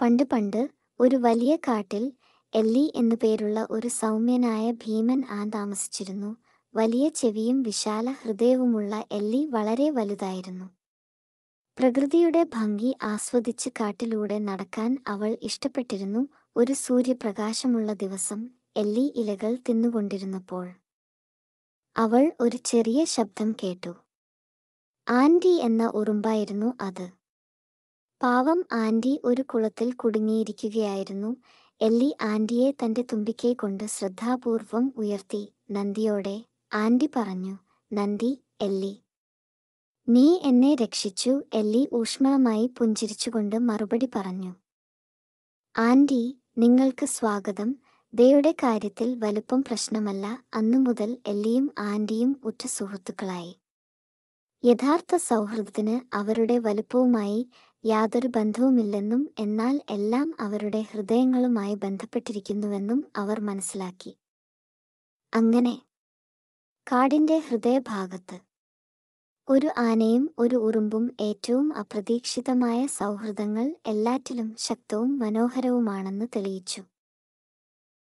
പണ്ട് പണ്ട് ഒരു വലിയ കാട്ടിൽ എല്ലി എന്നു പേരുള്ള ഒരു സൗമ്യനായ ഭീമൻ ആൻ താമസിച്ചിരുന്നു വലിയ ചെവിയും വിശാല ഹൃദയവുമുള്ള എല്ലി വളരെ വലുതായിരുന്നു പ്രകൃതിയുടെ ഭംഗി ആസ്വദിച്ച് കാട്ടിലൂടെ നടക്കാൻ അവൾ ഇഷ്ടപ്പെട്ടിരുന്നു ഒരു സൂര്യപ്രകാശമുള്ള ദിവസം എല്ലി ഇലകൾ തിന്നുകൊണ്ടിരുന്നപ്പോൾ അവൾ ഒരു ചെറിയ ശബ്ദം കേട്ടു ആൻറ്റി എന്ന ഉറുമ്പായിരുന്നു അത് പാവം ആൻറ്റി ഒരു കുളത്തിൽ കുടുങ്ങിയിരിക്കുകയായിരുന്നു എല്ലി ആൻറ്റിയെ തന്റെ തുമ്പിക്കൈ കൊണ്ട് ശ്രദ്ധാപൂർവം ഉയർത്തി നന്ദിയോടെ ആൻറ്റി പറഞ്ഞു നന്ദി എല്ലി നീ എന്നെ രക്ഷിച്ചു എല്ലി ഊഷ്മളമായി പുഞ്ചിരിച്ചുകൊണ്ട് മറുപടി പറഞ്ഞു ആൻറ്റി നിങ്ങൾക്ക് സ്വാഗതം ദയുടെ കാര്യത്തിൽ വലുപ്പം പ്രശ്നമല്ല അന്നു മുതൽ എല്ലിയും ആൻറ്റിയും ഉറ്റ സുഹൃത്തുക്കളായി യഥാർത്ഥ സൗഹൃദത്തിന് അവരുടെ വലുപ്പവുമായി യാതൊരു ബന്ധവുമില്ലെന്നും എന്നാൽ എല്ലാം അവരുടെ ഹൃദയങ്ങളുമായി ബന്ധപ്പെട്ടിരിക്കുന്നുവെന്നും അവർ മനസ്സിലാക്കി അങ്ങനെ കാടിന്റെ ഹൃദയഭാഗത്ത് ഒരു ആനയും ഒരു ഉറുമ്പും ഏറ്റവും അപ്രതീക്ഷിതമായ സൗഹൃദങ്ങൾ എല്ലാറ്റിലും ശക്തവും മനോഹരവുമാണെന്ന് തെളിയിച്ചു